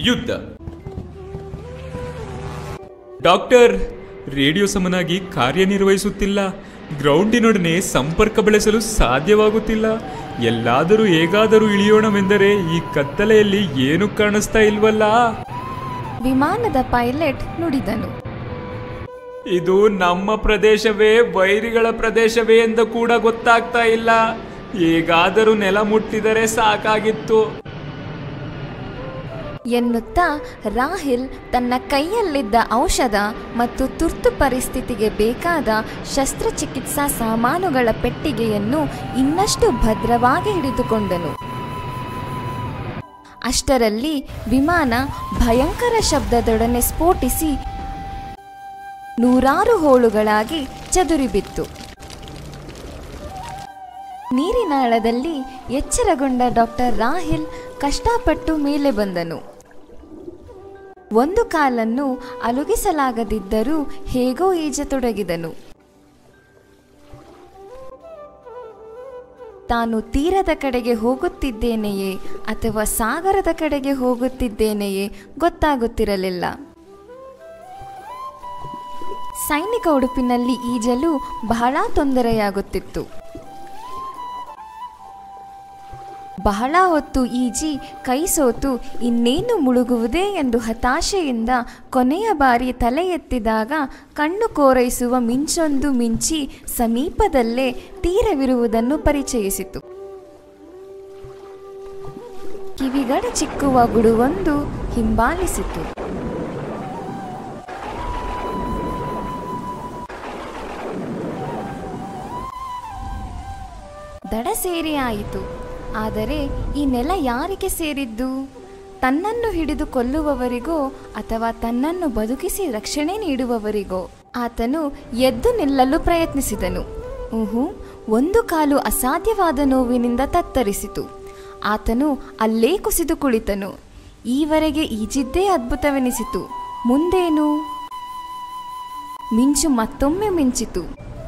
ಯುದ್ಧ doctor radio ಸಮನಾಗಿ ಕಾರ್ಯನಿರ್ವಹಿಸುತ್ತಿಲ್ಲ ಗ್ರೌಂಡಿನೊಡನೆ ಸಂಪರ್ಕ ಬೆಳೆಸಲು ಸಾಧ್ಯವಾಗುತ್ತಿಲ್ಲ ಎಲ್ಲಾದರೂ ಹೇಗಾದರೂ ಇಳಿಯೋಣವೆಂದರೆ ಈ ಕತ್ತಲೆಯಲ್ಲಿ ಏನು ಕಾಣಿಸ್ತಾ ಇಲ್ವಲ್ಲ ವಿಮಾನದ ಪೈಲಟ್ ನುಡಿದನು ಇದು ನಮ್ಮ ಪ್ರದೇಶವೇ ವೈರಿಗಳ ಪ್ರದೇಶವೇ ಎಂದು ಕೂಡ ಗೊತ್ತಾಗ್ತಾ ಇಲ್ಲ ಹೇಗಾದರೂ ನೆಲ ಮುಟ್ಟಿದರೆ ಸಾಕಾಗಿತ್ತು ಎನ್ನುತ್ತಾ ರಾಹಿಲ್ ತನ್ನ ಕೈಯಲ್ಲಿದ್ದ ಔಷಧ ಮತ್ತು ತುರ್ತು ಪರಿಸ್ಥಿತಿಗೆ ಬೇಕಾದ ಶಸ್ತ್ರಚಿಕಿತ್ಸಾ ಸಾಮಾನುಗಳ ಪೆಟ್ಟಿಗೆಯನ್ನು ಇನ್ನಷ್ಟು ಭದ್ರವಾಗಿ ಹಿಡಿದುಕೊಂಡನು ಅಷ್ಟರಲ್ಲಿ ವಿಮಾನ ಭಯಂಕರ ಶಬ್ದದೊಡನೆ ಸ್ಫೋಟಿಸಿ ನೂರಾರು ಹೋಳುಗಳಾಗಿ ಚದುರಿಬಿತ್ತು ನೀರಿನಾಳದಲ್ಲಿ ಎಚ್ಚರಗೊಂಡ ಡಾಕ್ಟರ್ ರಾಹಿಲ್ ಕಷ್ಟಪಟ್ಟು ಮೇಲೆ ಬಂದನು ಒಂದು ಕಾಲನ್ನು ಅಲುಗಿಸಲಾಗದಿದ್ದರೂ ಹೇಗೋ ಈಜತೊಡಗಿದನು ತಾನು ತೀರದ ಕಡೆಗೆ ಹೋಗುತ್ತಿದ್ದೇನೆಯೇ ಅಥವಾ ಸಾಗರದ ಕಡೆಗೆ ಹೋಗುತ್ತಿದ್ದೇನೆಯೇ ಗೊತ್ತಾಗುತ್ತಿರಲಿಲ್ಲ ಸೈನಿಕ ಉಡುಪಿನಲ್ಲಿ ಈಜಲು ಬಹಳ ತೊಂದರೆಯಾಗುತ್ತಿತ್ತು ಬಹಳ ಹೊತ್ತು ಈಜಿ ಕೈ ಸೋತು ಇನ್ನೇನು ಮುಳುಗುವುದೇ ಎಂದು ಹತಾಶೆಯಿಂದ ಕೊನೆಯ ಬಾರಿ ತಲೆ ಎತ್ತಿದಾಗ ಕಣ್ಣು ಕೋರೈಸುವ ಮಿಂಚೊಂದು ಮಿಂಚಿ ಸಮೀಪದಲ್ಲೇ ತೀರವಿರುವುದನ್ನು ಪರಿಚಯಿಸಿತು ಕಿವಿಗಡ ಚಿಕ್ಕುವ ಗುಡುವೊಂದು ಹಿಂಬಾಲಿಸಿತು ದಡ ಸೇರಿ ಆಯಿತು ಆದರೆ ಈ ನೆಲ ಯಾರಿಗೆ ಸೇರಿದ್ದು ತನ್ನನ್ನು ಹಿಡಿದು ಕೊಲ್ಲುವವರಿಗೋ ಅಥವಾ ತನ್ನನ್ನು ಬದುಕಿಸಿ ರಕ್ಷಣೆ ನೀಡುವವರಿಗೋ ಆತನು ಎದ್ದು ನಿಲ್ಲಲು ಪ್ರಯತ್ನಿಸಿದನು ಊಹು ಒಂದು ಕಾಲು ಅಸಾಧ್ಯವಾದ ನೋವಿನಿಂದ ತತ್ತರಿಸಿತು ಆತನು ಅಲ್ಲೇ ಕುಸಿದು ಕುಳಿತನು ಈವರೆಗೆ ಈಜಿದ್ದೇ ಅದ್ಭುತವೆನಿಸಿತು ಮುಂದೇನು ಮಿಂಚು ಮತ್ತೊಮ್ಮೆ ಮಿಂಚಿತು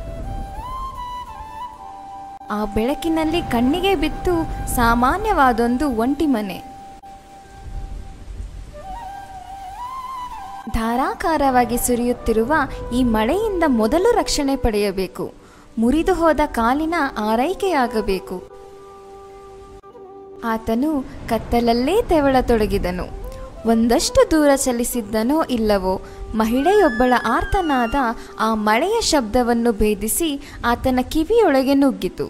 ಆ ಬೆಳಕಿನಲ್ಲಿ ಕಣ್ಣಿಗೆ ಬಿತ್ತು ಸಾಮಾನ್ಯವಾದೊಂದು ಒಂಟಿ ಮನೆ ಧಾರಾಕಾರವಾಗಿ ಸುರಿಯುತ್ತಿರುವ ಈ ಮಳೆಯಿಂದ ಮೊದಲು ರಕ್ಷಣೆ ಪಡೆಯಬೇಕು ಮುರಿದು ಹೋದ ಕಾಲಿನ ಆರೈಕೆಯಾಗಬೇಕು ಆತನು ಕತ್ತಲಲ್ಲೇ ತೆವಳತೊಡಗಿದನು ಒಂದಷ್ಟು ದೂರ ಚಲಿಸಿದ್ದನೋ ಇಲ್ಲವೋ ಮಹಿಳೆಯೊಬ್ಬಳ ಆರ್ತನಾದ ಆ ಮಳೆಯ ಶಬ್ದವನ್ನು ಭೇದಿಸಿ ಆತನ ಕಿವಿಯೊಳಗೆ ನುಗ್ಗಿತು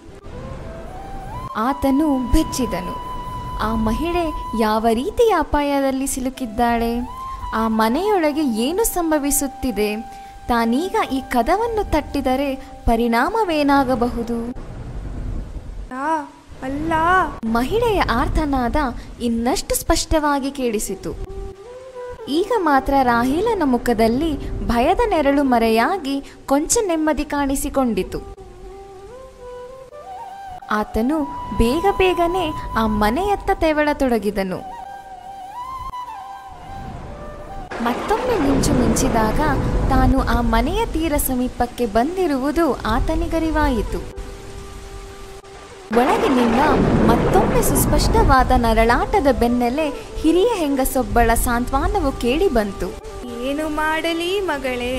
ಆತನು ಬೆಚ್ಚಿದನು ಆ ಮಹಿಳೆ ಯಾವ ರೀತಿಯ ಅಪಾಯದಲ್ಲಿ ಸಿಲುಕಿದ್ದಾಳೆ ಆ ಮನೆಯೊಳಗೆ ಏನು ಸಂಭವಿಸುತ್ತಿದೆ ತಾನೀಗ ಈ ಕದವನ್ನು ತಟ್ಟಿದರೆ ಪರಿಣಾಮವೇನಾಗಬಹುದು ಆ, ಅಲ್ಲ ಮಹಿಳೆಯ ಆರ್ತನಾದ ಇನ್ನಷ್ಟು ಸ್ಪಷ್ಟವಾಗಿ ಕೇಳಿಸಿತು ಈಗ ಮಾತ್ರ ರಾಹಿಲನ ಮುಖದಲ್ಲಿ ಭಯದ ನೆರಳು ಮರೆಯಾಗಿ ಕೊಂಚ ನೆಮ್ಮದಿ ಕಾಣಿಸಿಕೊಂಡಿತು ಆತನು ಬೇಗ ಬೇಗನೆ ಆ ಮನೆಯತ್ತ ತೆವಳತೊಡಗಿದನು ಮತ್ತೊಮ್ಮೆ ಮಿಂಚು ಮಿಂಚಿದಾಗ ತಾನು ಆ ಮನೆಯ ತೀರ ಸಮೀಪಕ್ಕೆ ಬಂದಿರುವುದು ಆತನಿಗರಿವಾಯಿತು ಒಳಗಿನಿಂದ ಮತ್ತೊಮ್ಮೆ ಸುಸ್ಪಷ್ಟವಾದ ನರಳಾಟದ ಬೆನ್ನಲ್ಲೇ ಹಿರಿಯ ಹೆಂಗಸೊಬ್ಬಳ ಸಾಂತ್ವನವು ಕೇಳಿ ಬಂತು ಏನು ಮಾಡಲಿ ಮಗಳೇ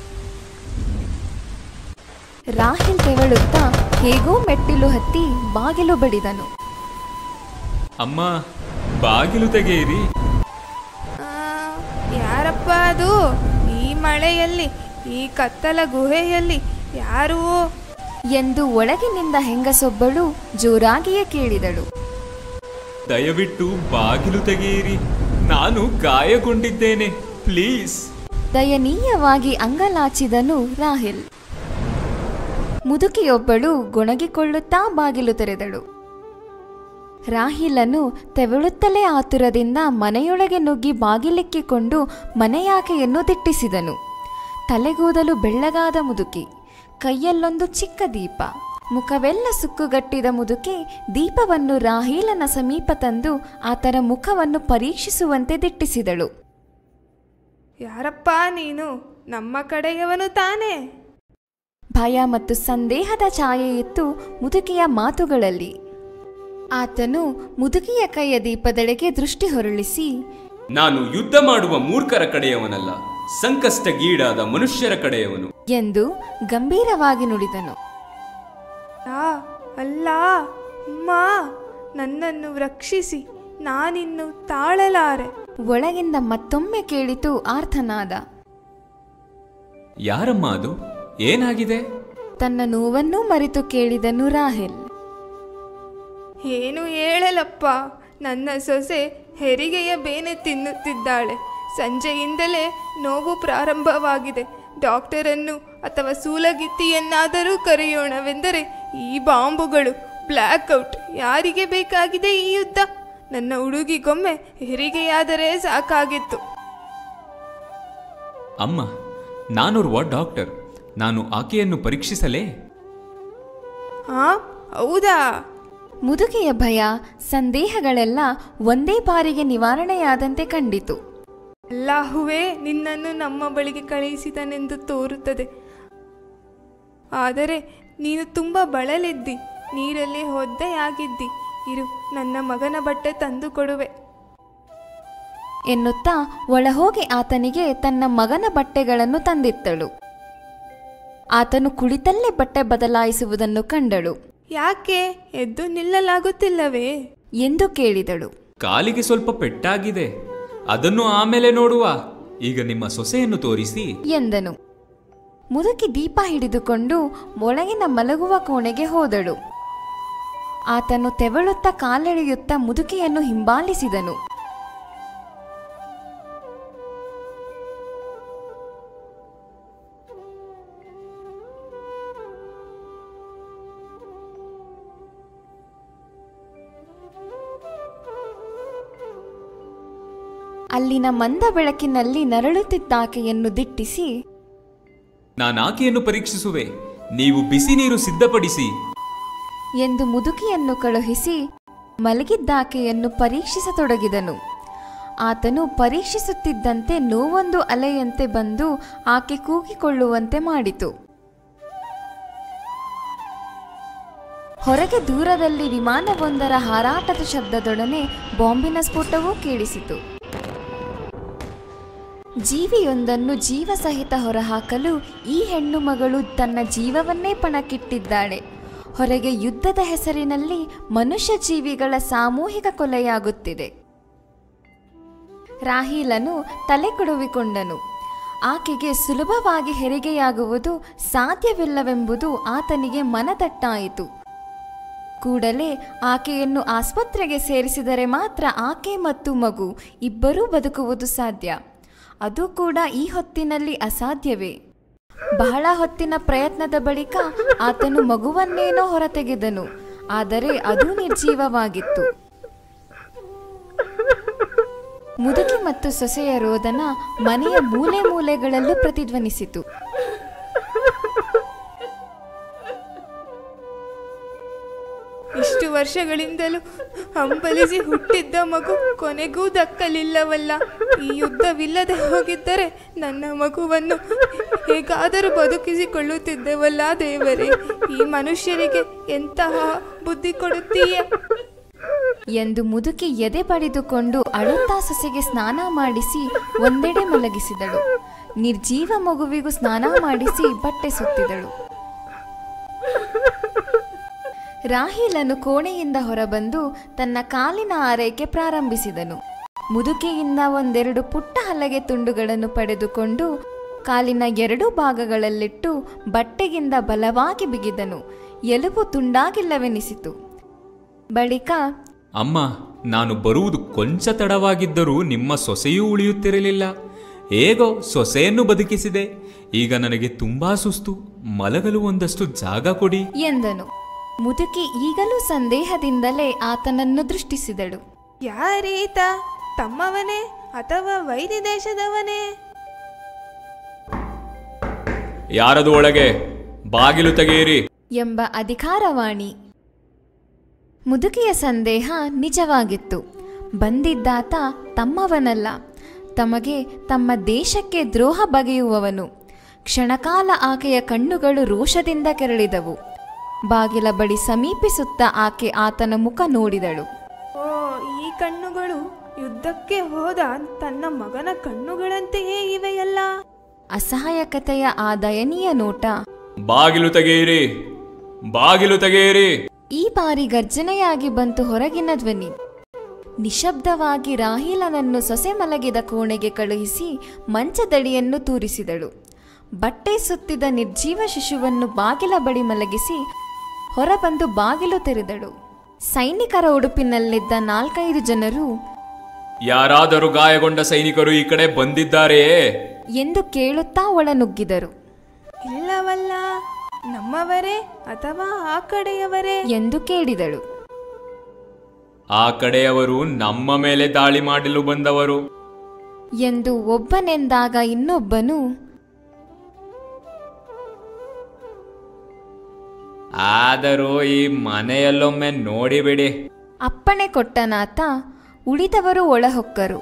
ರಾಹಿಲ್ ತೆವಳುತ್ತಾ ಹೇಗೋ ಮೆಟ್ಟಿಲು ಹತ್ತಿ ಬಾಗಿಲು ಬಡಿದನು ಅಮ್ಮ ಬಾಗಿಲು ತೆಗೆಯಿರಿ ಆ, ಯಾರಪ್ಪ ಅದು ಈ ಮಳೆಯಲ್ಲಿ ಈ ಕತ್ತಲ ಗುಹೆಯಲ್ಲಿ ಯಾರು ಎಂದು ಒಳಗಿನಿಂದ ಹೆಂಗಸೊಬ್ಬಳು ಜೋರಾಗಿಯೇ ಕೇಳಿದಳು ದಯವಿಟ್ಟು ಬಾಗಿಲು ತೆಗೆಯಿರಿ ನಾನು ಗಾಯಗೊಂಡಿದ್ದೇನೆ ಪ್ಲೀಸ್ ದಯನೀಯವಾಗಿ ಅಂಗಲಾಚಿದನು ರಾಹಿಲ್ ಮುದುಕಿಯೊಬ್ಬಳು ಗೊಣಗಿಕೊಳ್ಳುತ್ತಾ ಬಾಗಿಲು ತೆರೆದಳು ರಾಹಿಲನು ತೆವಳುತ್ತಲೇ ಆತುರದಿಂದ ಮನೆಯೊಳಗೆ ನುಗ್ಗಿ ಬಾಗಿಲಿಕ್ಕಿಕೊಂಡು ಮನೆಯಾಕೆಯನ್ನು ದಿಟ್ಟಿಸಿದನು ತಲೆಗೂದಲು ಬೆಳ್ಳಗಾದ ಮುದುಕಿ ಕೈಯಲ್ಲೊಂದು ಚಿಕ್ಕ ದೀಪ ಮುಖವೆಲ್ಲ ಸುಕ್ಕುಗಟ್ಟಿದ ಮುದುಕಿ ದೀಪವನ್ನು ರಾಹೀಲನ ಸಮೀಪ ತಂದು ಆತನ ಮುಖವನ್ನು ಪರೀಕ್ಷಿಸುವಂತೆ ದಿಟ್ಟಿಸಿದಳು ಯಾರಪ್ಪ ನೀನು ನಮ್ಮ ಕಡೆಯವನು ತಾನೇ ಭಯ ಮತ್ತು ಸಂದೇಹದ ಛಾಯೆ ಇತ್ತು ಮುದುಕಿಯ ಮಾತುಗಳಲ್ಲಿ ಆತನು ಮುದುಕಿಯ ಕೈಯ ದೀಪದೆಡೆಗೆ ದೃಷ್ಟಿ ಹೊರಳಿಸಿ ನಾನು ಯುದ್ಧ ಮಾಡುವ ಮೂರ್ಖರ ಕಡೆಯವನಲ್ಲ ಸಂಕಷ್ಟಗೀಡಾದ ಮನುಷ್ಯರ ಕಡೆಯವನು ಎಂದು ಗಂಭೀರವಾಗಿ ನುಡಿದನು ಆ ಅಲ್ಲ ಅಮ್ಮ ನನ್ನನ್ನು ರಕ್ಷಿಸಿ ನಾನಿನ್ನು ತಾಳಲಾರೆ ಒಳಗಿಂದ ಮತ್ತೊಮ್ಮೆ ಕೇಳಿತು ಆರ್ಥನಾದ ಯಾರಮ್ಮ ಅದು ಏನಾಗಿದೆ ತನ್ನ ನೋವನ್ನೂ ಮರೆತು ಕೇಳಿದನು ರಾಹೆಲ್ ಏನು ಹೇಳಲಪ್ಪ ನನ್ನ ಸೊಸೆ ಹೆರಿಗೆಯ ಬೇನೆ ತಿನ್ನುತ್ತಿದ್ದಾಳೆ ಸಂಜೆಯಿಂದಲೇ ನೋವು ಪ್ರಾರಂಭವಾಗಿದೆ ಡಾಕ್ಟರನ್ನು ಅಥವಾ ಸೂಲಗಿತ್ತಿಯನ್ನಾದರೂ ಕರೆಯೋಣವೆಂದರೆ ಈ ಬಾಂಬುಗಳು ಬ್ಲ್ಯಾಕ್ಔಟ್ ಯಾರಿಗೆ ಬೇಕಾಗಿದೆ ಈ ಯುದ್ಧ ನನ್ನ ಹುಡುಗಿಗೊಮ್ಮೆ ಹೆರಿಗೆಯಾದರೆ ಸಾಕಾಗಿತ್ತು ಅಮ್ಮ ನಾನೋರ್ವ ಡಾಕ್ಟರ್ ನಾನು ಆಕೆಯನ್ನು ಪರೀಕ್ಷಿಸಲೇ ಹಾ ಹೌದಾ ಮುದುಕಿಯ ಭಯ ಸಂದೇಹಗಳೆಲ್ಲ ಒಂದೇ ಬಾರಿಗೆ ನಿವಾರಣೆಯಾದಂತೆ ಕಂಡಿತು ಅಲ್ಲಾಹುವೇ ನಿನ್ನನ್ನು ನಮ್ಮ ಬಳಿಗೆ ಕಳುಹಿಸಿದನೆಂದು ತೋರುತ್ತದೆ ಆದರೆ ನೀನು ತುಂಬ ಬಳಲಿದ್ದಿ ನೀರಲ್ಲಿ ಒದ್ದೆಯಾಗಿದ್ದಿ ಇರು ನನ್ನ ಮಗನ ಬಟ್ಟೆ ತಂದು ಕೊಡುವೆ ಎನ್ನುತ್ತಾ ಒಳಹೋಗಿ ಆತನಿಗೆ ತನ್ನ ಮಗನ ಬಟ್ಟೆಗಳನ್ನು ತಂದಿತ್ತಳು ಆತನು ಕುಳಿತಲ್ಲೇ ಬಟ್ಟೆ ಬದಲಾಯಿಸುವುದನ್ನು ಕಂಡಳು ಯಾಕೆ ಎದ್ದು ನಿಲ್ಲಲಾಗುತ್ತಿಲ್ಲವೇ ಎಂದು ಕೇಳಿದಳು ಕಾಲಿಗೆ ಸ್ವಲ್ಪ ಪೆಟ್ಟಾಗಿದೆ ಅದನ್ನು ಆಮೇಲೆ ನೋಡುವ ಈಗ ನಿಮ್ಮ ಸೊಸೆಯನ್ನು ತೋರಿಸಿ ಎಂದನು ಮುದುಕಿ ದೀಪ ಹಿಡಿದುಕೊಂಡು ಒಳಗಿನ ಮಲಗುವ ಕೋಣೆಗೆ ಹೋದಳು ಆತನು ತೆವಳುತ್ತಾ ಕಾಲೆಳೆಯುತ್ತಾ ಮುದುಕಿಯನ್ನು ಹಿಂಬಾಲಿಸಿದನು ಅಲ್ಲಿನ ಮಂದ ಬೆಳಕಿನಲ್ಲಿ ನರಳುತ್ತಿದ್ದಾಕೆಯನ್ನು ದಿಟ್ಟಿಸಿ ನಾನು ಆಕೆಯನ್ನು ಪರೀಕ್ಷಿಸುವೆ ನೀವು ಬಿಸಿ ನೀರು ಸಿದ್ಧಪಡಿಸಿ ಎಂದು ಮುದುಕಿಯನ್ನು ಕಳುಹಿಸಿ ಮಲಗಿದ್ದಾಕೆಯನ್ನು ಪರೀಕ್ಷಿಸತೊಡಗಿದನು ಆತನು ಪರೀಕ್ಷಿಸುತ್ತಿದ್ದಂತೆ ನೋವೊಂದು ಅಲೆಯಂತೆ ಬಂದು ಆಕೆ ಕೂಗಿಕೊಳ್ಳುವಂತೆ ಮಾಡಿತು ಹೊರಗೆ ದೂರದಲ್ಲಿ ವಿಮಾನವೊಂದರ ಹಾರಾಟದ ಶಬ್ದದೊಡನೆ ಬಾಂಬಿನ ಸ್ಫೋಟವೂ ಕೇಳಿಸಿತು ಜೀವಿಯೊಂದನ್ನು ಜೀವ ಸಹಿತ ಹೊರಹಾಕಲು ಈ ಹೆಣ್ಣು ಮಗಳು ತನ್ನ ಜೀವವನ್ನೇ ಪಣಕ್ಕಿಟ್ಟಿದ್ದಾಳೆ ಹೊರಗೆ ಯುದ್ಧದ ಹೆಸರಿನಲ್ಲಿ ಮನುಷ್ಯ ಜೀವಿಗಳ ಸಾಮೂಹಿಕ ಕೊಲೆಯಾಗುತ್ತಿದೆ ರಾಹೀಲನು ತಲೆ ಕೊಡುವಿಕೊಂಡನು ಆಕೆಗೆ ಸುಲಭವಾಗಿ ಹೆರಿಗೆಯಾಗುವುದು ಸಾಧ್ಯವಿಲ್ಲವೆಂಬುದು ಆತನಿಗೆ ಮನದಟ್ಟಾಯಿತು ಕೂಡಲೇ ಆಕೆಯನ್ನು ಆಸ್ಪತ್ರೆಗೆ ಸೇರಿಸಿದರೆ ಮಾತ್ರ ಆಕೆ ಮತ್ತು ಮಗು ಇಬ್ಬರೂ ಬದುಕುವುದು ಸಾಧ್ಯ ಅದು ಕೂಡ ಈ ಹೊತ್ತಿನಲ್ಲಿ ಅಸಾಧ್ಯವೇ ಬಹಳ ಹೊತ್ತಿನ ಪ್ರಯತ್ನದ ಬಳಿಕ ಆತನು ಮಗುವನ್ನೇನೋ ಹೊರತೆಗೆದನು ಆದರೆ ಅದು ನಿರ್ಜೀವವಾಗಿತ್ತು ಮುದುಕಿ ಮತ್ತು ಸೊಸೆಯ ರೋದನ ಮನೆಯ ಮೂಲೆ ಮೂಲೆಗಳಲ್ಲೂ ಪ್ರತಿಧ್ವನಿಸಿತು ಇಷ್ಟು ವರ್ಷಗಳಿಂದಲೂ ಹಂಬಲಿಸಿ ಹುಟ್ಟಿದ್ದ ಮಗು ಕೊನೆಗೂ ದಕ್ಕಲಿಲ್ಲವಲ್ಲ ಈ ಯುದ್ಧವಿಲ್ಲದೆ ಹೋಗಿದ್ದರೆ ನನ್ನ ಮಗುವನ್ನು ಹೇಗಾದರೂ ಬದುಕಿಸಿಕೊಳ್ಳುತ್ತಿದ್ದೆವಲ್ಲ ದೇವರೇ ಈ ಮನುಷ್ಯರಿಗೆ ಎಂತಹ ಬುದ್ಧಿ ಕೊಡುತ್ತೀಯ ಎಂದು ಮುದುಕಿ ಎದೆ ಬಡಿದುಕೊಂಡು ಅಳುತ್ತಾ ಸೊಸೆಗೆ ಸ್ನಾನ ಮಾಡಿಸಿ ಒಂದೆಡೆ ಮಲಗಿಸಿದಳು ನಿರ್ಜೀವ ಮಗುವಿಗೂ ಸ್ನಾನ ಮಾಡಿಸಿ ಬಟ್ಟೆ ಸುತ್ತಿದಳು ರಾಹೀಲನು ಕೋಣೆಯಿಂದ ಹೊರಬಂದು ತನ್ನ ಕಾಲಿನ ಆರೈಕೆ ಪ್ರಾರಂಭಿಸಿದನು ಮುದುಕಿಯಿಂದ ಒಂದೆರಡು ಪುಟ್ಟ ಹಲಗೆ ತುಂಡುಗಳನ್ನು ಪಡೆದುಕೊಂಡು ಕಾಲಿನ ಎರಡೂ ಭಾಗಗಳಲ್ಲಿಟ್ಟು ಬಟ್ಟೆಗಿಂದ ಬಲವಾಗಿ ಬಿಗಿದನು ಎಲುಬು ತುಂಡಾಗಿಲ್ಲವೆನಿಸಿತು ಬಳಿಕ ಅಮ್ಮ ನಾನು ಬರುವುದು ಕೊಂಚ ತಡವಾಗಿದ್ದರೂ ನಿಮ್ಮ ಸೊಸೆಯೂ ಉಳಿಯುತ್ತಿರಲಿಲ್ಲ ಹೇಗೋ ಸೊಸೆಯನ್ನು ಬದುಕಿಸಿದೆ ಈಗ ನನಗೆ ತುಂಬಾ ಸುಸ್ತು ಮಲಗಲು ಒಂದಷ್ಟು ಜಾಗ ಕೊಡಿ ಎಂದನು ಮುದುಕಿ ಈಗಲೂ ಸಂದೇಹದಿಂದಲೇ ಆತನನ್ನು ದೃಷ್ಟಿಸಿದಳು ಯಾರೀತ ತಮ್ಮವನೇ ಅಥವಾ ವೈರಿ ದೇಶದವನೇ ಯಾರದು ಒಳಗೆ ಬಾಗಿಲು ತೆಗೆಯಿರಿ ಎಂಬ ಅಧಿಕಾರವಾಣಿ ಮುದುಕಿಯ ಸಂದೇಹ ನಿಜವಾಗಿತ್ತು ಬಂದಿದ್ದಾತ ತಮ್ಮವನಲ್ಲ ತಮಗೆ ತಮ್ಮ ದೇಶಕ್ಕೆ ದ್ರೋಹ ಬಗೆಯುವವನು ಕ್ಷಣಕಾಲ ಆಕೆಯ ಕಣ್ಣುಗಳು ರೋಷದಿಂದ ಕೆರಳಿದವು ಬಾಗಿಲ ಬಳಿ ಸಮೀಪಿಸುತ್ತಾ ಆಕೆ ಆತನ ಮುಖ ನೋಡಿದಳು ಓ ಈ ಕಣ್ಣುಗಳು ಯುದ್ಧಕ್ಕೆ ಹೋದ ತನ್ನ ಮಗನ ಕಣ್ಣುಗಳಂತೆಯೇ ಇವೆಯಲ್ಲ ಅಸಹಾಯಕತೆಯ ಆ ದಯನೀಯ ನೋಟ ಬಾಗಿಲು ತೆಗೆಯಿರಿ ಬಾಗಿಲು ತೆಗೆಯಿರಿ ಈ ಬಾರಿ ಗರ್ಜನೆಯಾಗಿ ಬಂತು ಹೊರಗಿನ ಧ್ವನಿ ನಿಶಬ್ದವಾಗಿ ರಾಹಿಲನನ್ನು ಸೊಸೆ ಮಲಗಿದ ಕೋಣೆಗೆ ಕಳುಹಿಸಿ ಮಂಚದಡಿಯನ್ನು ತೂರಿಸಿದಳು ಬಟ್ಟೆ ಸುತ್ತಿದ ನಿರ್ಜೀವ ಶಿಶುವನ್ನು ಬಾಗಿಲ ಬಳಿ ಮಲಗಿಸಿ ಹೊರಬಂದು ಬಾಗಿಲು ತೆರೆದಳು ಸೈನಿಕರ ಉಡುಪಿನಲ್ಲಿದ್ದ ನಾಲ್ಕೈದು ಜನರು ಯಾರಾದರೂ ಗಾಯಗೊಂಡ ಸೈನಿಕರು ಈ ಕಡೆ ಬಂದಿದ್ದಾರೆಯೇ ಎಂದು ಕೇಳುತ್ತಾ ಒಳನುಗ್ಗಿದರು ಇಲ್ಲವಲ್ಲ ನಮ್ಮವರೇ ಅಥವಾ ಆ ಕಡೆಯವರೇ ಎಂದು ಕೇಳಿದಳು ಆ ಕಡೆಯವರು ನಮ್ಮ ಮೇಲೆ ದಾಳಿ ಮಾಡಲು ಬಂದವರು ಎಂದು ಒಬ್ಬನೆಂದಾಗ ಇನ್ನೊಬ್ಬನು ಆದರೂ ಈ ಮನೆಯಲ್ಲೊಮ್ಮೆ ನೋಡಿಬಿಡಿ ಅಪ್ಪಣೆ ಕೊಟ್ಟನಾತ ಉಳಿದವರು ಒಳಹೊಕ್ಕರು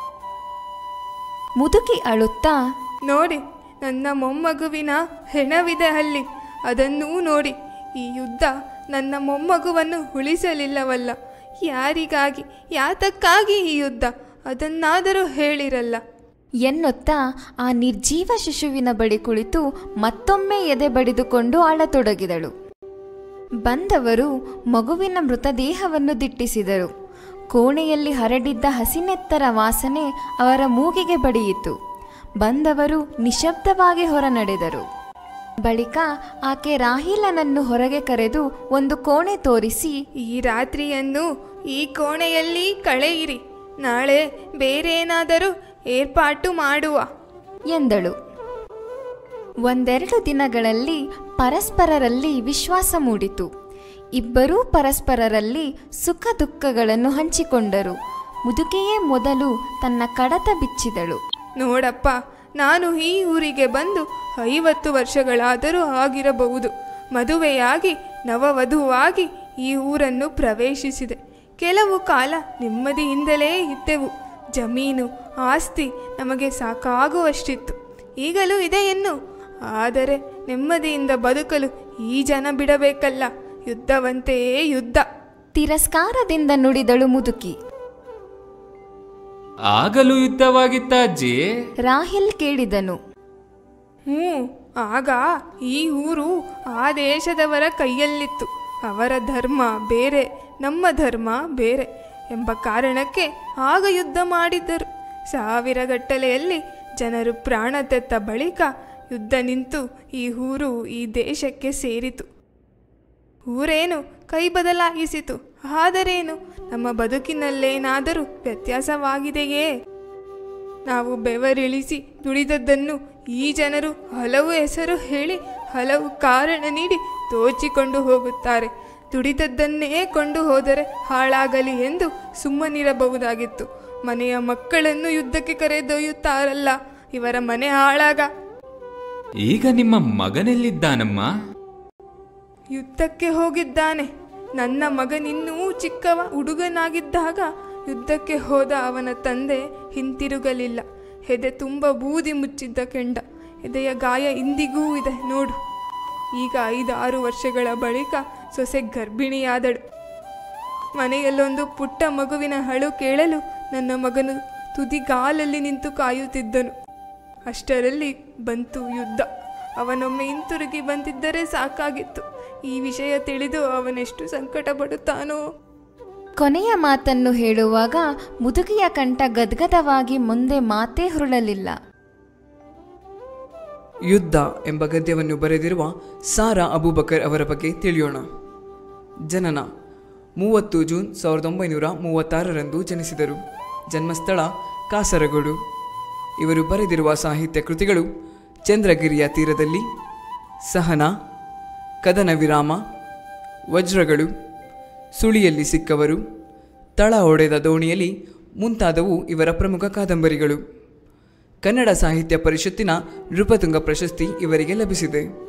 ಮುದುಕಿ ಅಳುತ್ತಾ ನೋಡಿ ನನ್ನ ಮೊಮ್ಮಗುವಿನ ಹೆಣವಿದೆ ಅಲ್ಲಿ ಅದನ್ನೂ ನೋಡಿ ಈ ಯುದ್ಧ ನನ್ನ ಮೊಮ್ಮಗುವನ್ನು ಉಳಿಸಲಿಲ್ಲವಲ್ಲ ಯಾರಿಗಾಗಿ ಯಾತಕ್ಕಾಗಿ ಈ ಯುದ್ಧ ಅದನ್ನಾದರೂ ಹೇಳಿರಲ್ಲ ಎನ್ನುತ್ತಾ ಆ ನಿರ್ಜೀವ ಶಿಶುವಿನ ಬಳಿ ಕುಳಿತು ಮತ್ತೊಮ್ಮೆ ಎದೆ ಬಡಿದುಕೊಂಡು ಅಳತೊಡಗಿದಳು ಬಂದವರು ಮಗುವಿನ ಮೃತದೇಹವನ್ನು ದಿಟ್ಟಿಸಿದರು ಕೋಣೆಯಲ್ಲಿ ಹರಡಿದ್ದ ಹಸಿನೆತ್ತರ ವಾಸನೆ ಅವರ ಮೂಗಿಗೆ ಬಡಿಯಿತು ಬಂದವರು ನಿಶಬ್ದವಾಗಿ ಹೊರ ನಡೆದರು ಬಳಿಕ ಆಕೆ ರಾಹಿಲನನ್ನು ಹೊರಗೆ ಕರೆದು ಒಂದು ಕೋಣೆ ತೋರಿಸಿ ಈ ರಾತ್ರಿಯನ್ನು ಈ ಕೋಣೆಯಲ್ಲಿ ಕಳೆಯಿರಿ ನಾಳೆ ಬೇರೇನಾದರೂ ಏರ್ಪಾಟು ಮಾಡುವ ಎಂದಳು ಒಂದೆರಡು ದಿನಗಳಲ್ಲಿ ಪರಸ್ಪರರಲ್ಲಿ ವಿಶ್ವಾಸ ಮೂಡಿತು ಇಬ್ಬರೂ ಪರಸ್ಪರರಲ್ಲಿ ಸುಖ ದುಃಖಗಳನ್ನು ಹಂಚಿಕೊಂಡರು ಮುದುಕೆಯೇ ಮೊದಲು ತನ್ನ ಕಡತ ಬಿಚ್ಚಿದಳು ನೋಡಪ್ಪ ನಾನು ಈ ಊರಿಗೆ ಬಂದು ಐವತ್ತು ವರ್ಷಗಳಾದರೂ ಆಗಿರಬಹುದು ಮದುವೆಯಾಗಿ ನವವಧುವಾಗಿ ಈ ಊರನ್ನು ಪ್ರವೇಶಿಸಿದೆ ಕೆಲವು ಕಾಲ ನೆಮ್ಮದಿಯಿಂದಲೇ ಇದ್ದೆವು ಜಮೀನು ಆಸ್ತಿ ನಮಗೆ ಸಾಕಾಗುವಷ್ಟಿತ್ತು ಈಗಲೂ ಇದೆ ಎನ್ನು ಆದರೆ ನೆಮ್ಮದಿಯಿಂದ ಬದುಕಲು ಈ ಜನ ಬಿಡಬೇಕಲ್ಲ ಯುದ್ಧವಂತೆಯೇ ಯುದ್ಧ ತಿರಸ್ಕಾರದಿಂದ ನುಡಿದಳು ಮುದುಕಿ ಆಗಲೂ ಯುದ್ಧವಾಗಿತ್ತ ಅಜ್ಜಿ ರಾಹಿಲ್ ಕೇಳಿದನು ಹ್ಞೂ ಆಗ ಈ ಊರು ಆ ದೇಶದವರ ಕೈಯಲ್ಲಿತ್ತು ಅವರ ಧರ್ಮ ಬೇರೆ ನಮ್ಮ ಧರ್ಮ ಬೇರೆ ಎಂಬ ಕಾರಣಕ್ಕೆ ಆಗ ಯುದ್ಧ ಮಾಡಿದ್ದರು ಸಾವಿರಗಟ್ಟಲೆಯಲ್ಲಿ ಜನರು ಪ್ರಾಣ ತೆತ್ತ ಬಳಿಕ ಯುದ್ಧ ನಿಂತು ಈ ಊರು ಈ ದೇಶಕ್ಕೆ ಸೇರಿತು ಊರೇನು ಕೈ ಬದಲಾಯಿಸಿತು ಆದರೇನು ನಮ್ಮ ಬದುಕಿನಲ್ಲೇನಾದರೂ ವ್ಯತ್ಯಾಸವಾಗಿದೆಯೇ ನಾವು ಬೆವರಿಳಿಸಿ ದುಡಿದದ್ದನ್ನು ಈ ಜನರು ಹಲವು ಹೆಸರು ಹೇಳಿ ಹಲವು ಕಾರಣ ನೀಡಿ ದೋಚಿಕೊಂಡು ಹೋಗುತ್ತಾರೆ ದುಡಿದದ್ದನ್ನೇ ಕೊಂಡು ಹೋದರೆ ಹಾಳಾಗಲಿ ಎಂದು ಸುಮ್ಮನಿರಬಹುದಾಗಿತ್ತು ಮನೆಯ ಮಕ್ಕಳನ್ನು ಯುದ್ಧಕ್ಕೆ ಕರೆದೊಯ್ಯುತ್ತಾರಲ್ಲ ಇವರ ಮನೆ ಹಾಳಾಗ ಈಗ ನಿಮ್ಮ ಮಗನೆಲ್ಲಿದ್ದಾನಮ್ಮ ಯುದ್ಧಕ್ಕೆ ಹೋಗಿದ್ದಾನೆ ನನ್ನ ಮಗನಿನ್ನೂ ಚಿಕ್ಕವ ಹುಡುಗನಾಗಿದ್ದಾಗ ಯುದ್ಧಕ್ಕೆ ಹೋದ ಅವನ ತಂದೆ ಹಿಂತಿರುಗಲಿಲ್ಲ ಎದೆ ತುಂಬ ಬೂದಿ ಮುಚ್ಚಿದ್ದ ಕೆಂಡ ಎದೆಯ ಗಾಯ ಇಂದಿಗೂ ಇದೆ ನೋಡು ಈಗ ಐದಾರು ವರ್ಷಗಳ ಬಳಿಕ ಸೊಸೆ ಗರ್ಭಿಣಿಯಾದಳು ಮನೆಯಲ್ಲೊಂದು ಪುಟ್ಟ ಮಗುವಿನ ಅಳು ಕೇಳಲು ನನ್ನ ಮಗನು ತುದಿಗಾಲಲ್ಲಿ ನಿಂತು ಕಾಯುತ್ತಿದ್ದನು ಅಷ್ಟರಲ್ಲಿ ಬಂತು ಯುದ್ಧ ಅವನೊಮ್ಮೆ ಹಿಂತಿರುಗಿ ಬಂದಿದ್ದರೆ ಸಾಕಾಗಿತ್ತು ಈ ವಿಷಯ ತಿಳಿದು ಅವನೆಷ್ಟು ಸಂಕಟ ಪಡುತ್ತಾನೋ ಕೊನೆಯ ಮಾತನ್ನು ಹೇಳುವಾಗ ಮುದುಕಿಯ ಕಂಠ ಗದ್ಗದವಾಗಿ ಮುಂದೆ ಮಾತೇ ಹುರುಳಲಿಲ್ಲ ಯುದ್ಧ ಎಂಬ ಗದ್ಯವನ್ನು ಬರೆದಿರುವ ಸಾರಾ ಅಬೂಬಕರ್ ಅವರ ಬಗ್ಗೆ ತಿಳಿಯೋಣ ಜನನ ಮೂವತ್ತು ಜೂನ್ ಸಾವಿರದ ಒಂಬೈನೂರ ಮೂವತ್ತಾರರಂದು ಜನಿಸಿದರು ಜನ್ಮಸ್ಥಳ ಕಾಸರಗೋಡು ಇವರು ಬರೆದಿರುವ ಸಾಹಿತ್ಯ ಕೃತಿಗಳು ಚಂದ್ರಗಿರಿಯ ತೀರದಲ್ಲಿ ಸಹನ ಕದನ ವಿರಾಮ ವಜ್ರಗಳು ಸುಳಿಯಲ್ಲಿ ಸಿಕ್ಕವರು ತಳ ಹೊಡೆದ ದೋಣಿಯಲ್ಲಿ ಮುಂತಾದವು ಇವರ ಪ್ರಮುಖ ಕಾದಂಬರಿಗಳು ಕನ್ನಡ ಸಾಹಿತ್ಯ ಪರಿಷತ್ತಿನ ನೃಪತುಂಗ ಪ್ರಶಸ್ತಿ ಇವರಿಗೆ ಲಭಿಸಿದೆ